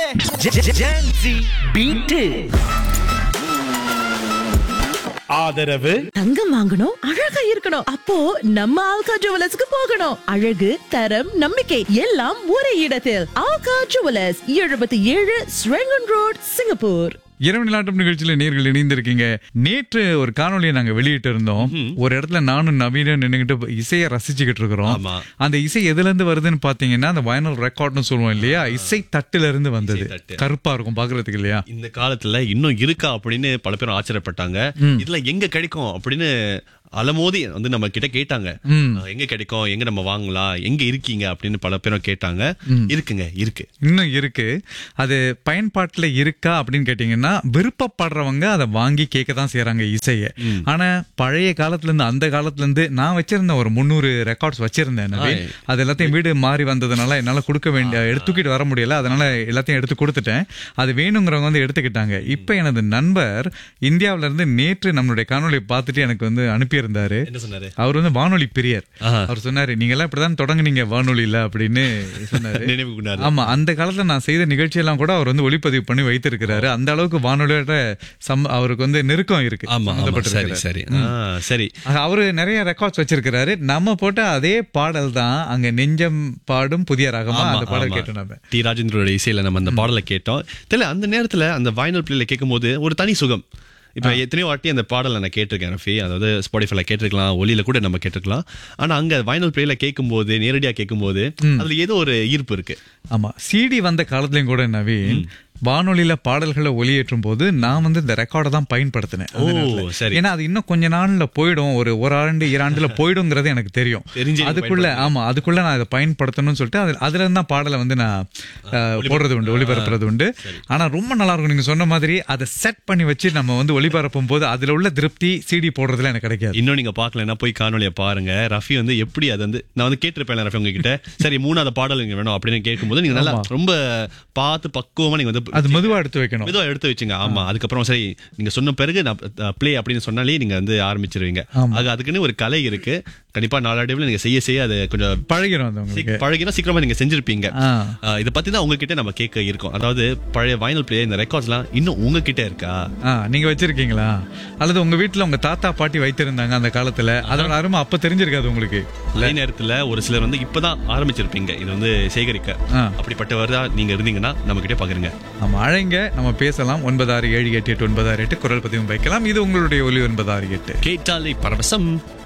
Gen Z beat ஆதரவு தங்கம் வாங்கணும் அழகா இருக்கணும் அப்போ நம்ம ஆல்கா ஜுவலர்ஸ்க்கு போகணும் அழகு தரம் நம்பிக்கை எல்லாம் ஒரே இடத்தில் ஆல்கா ஜுவலர்ஸ் எழுபத்தி ஏழு ஸ்ரெங்கன் ரோட் சிங்கப்பூர் இரவு நிலாட்டம் நிகழ்ச்சியில நேர்கள் இணைந்திருக்கீங்க நேற்று ஒரு காணொலியை நாங்க வெளியிட்டு இருந்தோம் ஒரு இடத்துல நானும் நவீனம் நின்னுகிட்டு இசையை ரசிச்சுக்கிட்டு இருக்கிறோம் ஆமா. அந்த இசை எதுல இருந்து வருதுன்னு பாத்தீங்கன்னா அந்த வயனல் ரெக்கார்ட்னு சொல்லுவோம் இல்லையா இசை தட்டுல இருந்து வந்தது தட்டு. கருப்பா இருக்கும் பாக்குறதுக்கு இல்லையா இந்த காலத்துல இன்னும் இருக்கா அப்படின்னு பல பேரும் ஆச்சரியப்பட்டாங்க இதுல எங்க கிடைக்கும் அப்படின்னு அலமோதி வந்து நம்ம கிட்ட கேட்டாங்க அஹ், எங்க கிடைக்கும் எங்க நம்ம வாங்கலாம் எங்க இருக்கீங்க அப்படின்னு பல பேரும் கேட்டாங்க இருக்குங்க இருக்கு இன்னும் இருக்கு அது பயன்பாட்டுல இருக்கா அப்படின்னு கேட்டீங்கன்னா விருப்பப்படுறவங்க அதை வாங்கி கேட்க தான் செய்யறாங்க இசையை ஆனா பழைய காலத்துல இருந்து அந்த காலத்துல இருந்து நான் வச்சிருந்த ஒரு முந்நூறு ரெக்கார்ட்ஸ் வச்சிருந்தேன் நவீன். அது எல்லாத்தையும் வீடு மாறி வந்ததுனால என்னால கொடுக்க வேண்டிய எடுத்து தூக்கிட்டு வர முடியல அதனால எல்லாத்தையும் எடுத்து கொடுத்துட்டேன் அது வேணுங்கிறவங்க வந்து எடுத்துக்கிட்டாங்க இப்ப எனது நண்பர் இந்தியாவுல இருந்து நேற்று நம்மளுடைய காணொளி பார்த்துட்டு எனக்கு வந்து அனுப்பியிருந்தாரு என்ன சொன்னாரு அவர் வந்து வானொலி பிரியர் ஆஹா. அவர் சொன்னாரு நீங்க எல்லாம் இப்படிதான் தொடங்குனீங்க வானொலியில அப்படின்னு சொன்னாரு நினைவு கூடாது ஆமா அந்த காலத்துல நான் செய்த நிகழ்ச்சியெல்லாம் கூட அவர் வந்து ஒளிப்பதிவு பண்ணி வைத்திருக்கிறாரு அந்த அளவுக்கு வானொலியோட சம் அவருக்கு வந்து நெருக்கம் இருக்கு ஆமா ஆமா சரி சம்பந்தப்பட்டிருக்கிறாரு. சரி ஆ, சரி ஆக, அவரு நிறைய ரெக்கார்ட்ஸ் வச்சிருக்கிறாரு நம்ம போட்ட அதே பாடல் தான் அங்க நெஞ்சம் பாடும் புதிய ரகமா ஆமா, அந்த பாடல் ஆமா. கேட்டோம் நம்ம டி ராஜேந்திரோட இசையில நம்ம அந்த பாடலை கேட்டோம் தெரியல அந்த நேரத்துல அந்த வைனல் பிளேல கேட்கும்போது ஒரு தனி சுகம் இப்ப எத்தனையோ வாட்டி அந்த பாடலை நான் கேட்டிருக்கேன் ரஃபி அதாவது ஸ்பாடிஃபைல கேட்டிருக்கலாம் ஒலியில கூட நம்ம கேட்டிருக்கலாம் ஆனா அங்க வைனல் பிளேல கேட்கும்போது நேரடியா கேட்கும்போது அதுல ஏதோ ஒரு ஈர்ப்பு இருக்கு ஆமா சிடி வந்த காலத்துலயும் கூட நவீன் வானொலியில பாடல்களை ஒளியேற்றும் போது நான் வந்து இந்த ரெக்கார்டை தான் பயன்படுத்தினேன் அந்த ஓ, நேரத்துல. சரி. ஏன்னா அது இன்னும் கொஞ்ச நாள்ல போயிடும் ஒரு ஒரு ஆண்டு இரு ஆண்டுல போயிடுங்கிறது எனக்கு தெரியும் தெரிஞ்சு நீங்க அதுக்குள்ள ஆமா அதுக்குள்ள நான் இதை பயன்படுத்தணும்னு சொல்லிட்டு அது- அதுல இருந்து தான் பாடலை வந்து நான் அஹ், போடுறது உண்டு ஒளிபரப்புறது உண்டு ஆனா ரொம்ப நல்லா இருக்கும் நீங்க சொன்ன மாதிரி அதை செட் பண்ணி வச்சு நம்ம வந்து ஒளிபரப்பும் போது அதுல உள்ள திருப்தி சிடி போடுறதுல எனக்கு கிடைக்காது இன்னும் நீங்க பாக்கலன்னா போய் காணொலியை பாருங்க ரஃபி வந்து எப்படி அது வந்து நான் வந்து கேட்டிருப்பேன் ரஃபி உங்ககிட்ட சரி மூணாவது பாடல் இங்க வேணும் அப்படின்னு கேட்கும்போது நீங்க நல்லா ரொம்ப பார்த்து பக்குவமா நீங்க வந்து அது மெதுவா எடுத்து வைக்கணும் மெதுவா எடுத்து வச்சுங்க ஆமா அதுக்கப்புறம் சரி நீங்க சொன்ன பிறகு நான் ப்ளே அப்படின்னு சொன்னாலே நீங்க வந்து ஆரம்பிச்சிருவீங்க அது அதுக்குன்னு ஒரு கலை இருக்கு கண்டிப்பா நாளடைவில் நீங்க செய்ய செய்ய அது கொஞ்சம் பழகிடும் அது உங்களுக்கு சீக்- பழகினா சீக்கிரமா நீங்க செஞ்சிருப்பீங்க ஆ. ஆஹ் இத பத்தி தான் உங்ககிட்ட நம்ம கேட்க இருக்கோம் அதாவது பழைய வைனல் பிளே இந்த ரெக்கார்ட்ஸ்லாம் இன்னும் உங்ககிட்ட இருக்கா ஆ, நீங்க வச்சிருக்கீங்களா அல்லது உங்க வீட்டுல உங்க தாத்தா பாட்டி வைத்திருந்தாங்க அந்த காலத்துல அதோட அருமை அப்ப தெரிஞ்சிருக்காது உங்களுக்கு அதே நேரத்துல ஒரு சிலர் வந்து இப்பதான் ஆரம்பிச்சிருப்பீங்க இது வந்து சேகரிக்க ஆ. அப்படிப்பட்டவரா நீங்க இருந்தீங்கன்னா நம்ம கிட்ட பகிருங்க நம்ம அழைங்க நம்ம பேசலாம் ஒன்பது ஆறு ஏழு எட்டு எட்டு ஒன்பது ஆறு எட்டு குரல் பதிவும் வைக்கலாம் இது உங்களுடைய ஒலி ஒன்பது ஆறு எட்டு கேட்டாலே பரவசம்